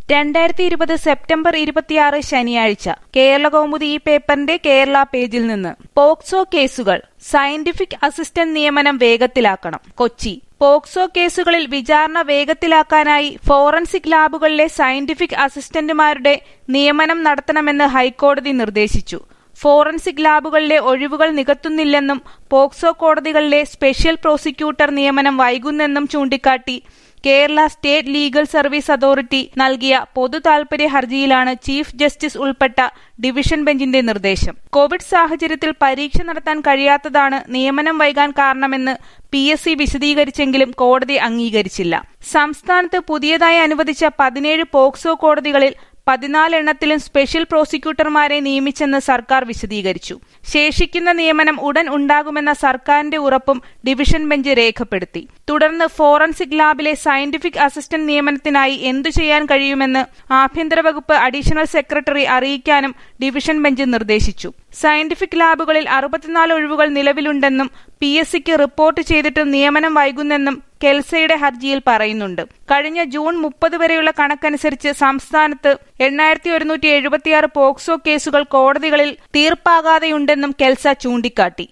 രണ്ടായിരത്തി ഇരുപത് സെപ്റ്റംബർ ഇരുപത്തിയാറ് ശനിയാഴ്ച കേരള കൗമുദി ഈ പേപ്പറിന്റെ കേരള പേജിൽ നിന്ന് പോക്സോ കേസുകൾ സയന്റിഫിക് അസിസ്റ്റന്റ് നിയമനം വേഗത്തിലാക്കണം കൊച്ചി പോക്സോ കേസുകളിൽ വിചാരണ വേഗത്തിലാക്കാനായി ഫോറൻസിക് ലാബുകളിലെ സയന്റിഫിക് അസിസ്റ്റന്റുമാരുടെ നിയമനം നടത്തണമെന്ന് ഹൈക്കോടതി നിർദ്ദേശിച്ചു ഫോറൻസിക് ലാബുകളിലെ ഒഴിവുകൾ നികത്തുന്നില്ലെന്നും പോക്സോ കോടതികളിലെ സ്പെഷ്യൽ പ്രോസിക്യൂട്ടർ നിയമനം വൈകുന്നെന്നും ചൂണ്ടിക്കാട്ടി Kerala state legal service authority നൽകിയ പൊതു താൽപര്യ ഹർജിയിലാണ് ചീഫ് ജസ്റ്റിസ് ഉൾപ്പെട്ട ഡിവിഷൻ ബെഞ്ചിന്റെ നിർദ്ദേശം കോവിഡ് സാഹചര്യത്തിൽ പരീക്ഷ നടത്താൻ കഴിയാത്തതാണ് നിയമനം വൈകാൻ കാരണമെന്ന് പി എസ് സി വിശദീകരിച്ചെങ്കിലും കോടതി അംഗീകരിച്ചില്ല സംസ്ഥാനത്ത് പുതിയതായി അനുവദിച്ച പതിനേഴ് പോക്സോ കോടതികളിൽ പതിനാലെണ്ണത്തിലും സ്പെഷ്യൽ പ്രോസിക്യൂട്ടർമാരെ നിയമിച്ചെന്ന് സർക്കാർ വിശദീകരിച്ചു ശേഷിക്കുന്ന നിയമനം ഉടൻ ഉണ്ടാകുമെന്ന സർക്കാരിന്റെ ഉറപ്പും ഡിവിഷൻ ബെഞ്ച് രേഖപ്പെടുത്തി തുടർന്ന് ഫോറൻസിക് ലാബിലെ സയന്റിഫിക് അസിസ്റ്റന്റ് നിയമനത്തിനായി എന്തു ചെയ്യാൻ കഴിയുമെന്ന് ആഭ്യന്തര വകുപ്പ് അഡീഷണൽ സെക്രട്ടറി അറിയിക്കാനും ഡിവിഷൻ ബെഞ്ച് നിർദ്ദേശിച്ചു സയന്റിഫിക് ലാബുകളിൽ അറുപത്തിനാല് ഒഴിവുകൾ നിലവിലുണ്ടെന്നും പി എസ് സിക്ക് റിപ്പോർട്ട് ചെയ്തിട്ടും നിയമനം വൈകുന്നെന്നും കെൽസയുടെ ഹർജിയിൽ പറയുന്നുണ്ട് കഴിഞ്ഞ ജൂൺ മുപ്പത് വരെയുള്ള കണക്കനുസരിച്ച് സംസ്ഥാനത്ത് എണ്ണായിരത്തി ഒരുന്നൂറ്റി എഴുപത്തിയാറ് പോക്സോ കേസുകൾ കോടതികളിൽ തീർപ്പാകാതെയുണ്ടെന്നും കെൽസ ചൂണ്ടിക്കാട്ടി